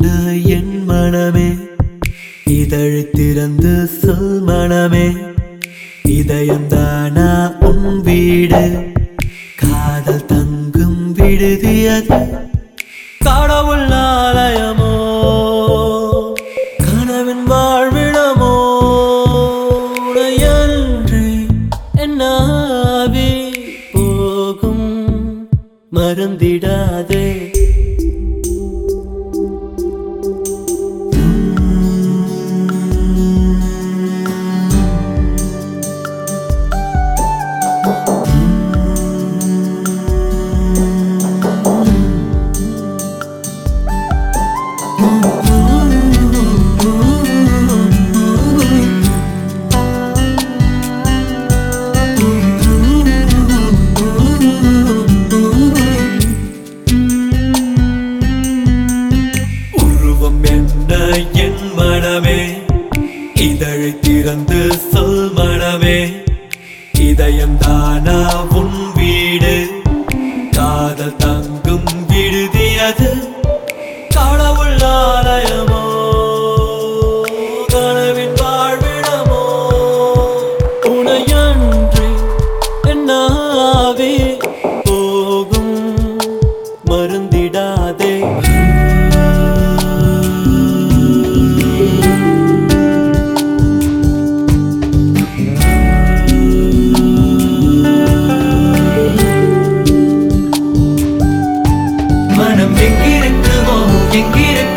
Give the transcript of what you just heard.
என் மனமே இதழ் திறந்து சொல் மனமே இதயம்தானா உன் வீடு காதல் தங்கும் விடுதியது கடவுள் ஆலயமோ கனவின் வாழ்விடமோ உடையன்றி என்னாவே போகும் மறந்திடாதே உருவம் என்ன என் மனமே இதழை திறந்து சொல் மனமே இதயம் தானா உன் வீடு காதல் தங்கும் விடுதியது கடவுள் ஆலயமோ கனவின் வாழ்விடமோ உனையன்றி என்னாவே போகும் மருந்திடாதே மனம் எங்கிருக்குமோ எங்கிருக்கு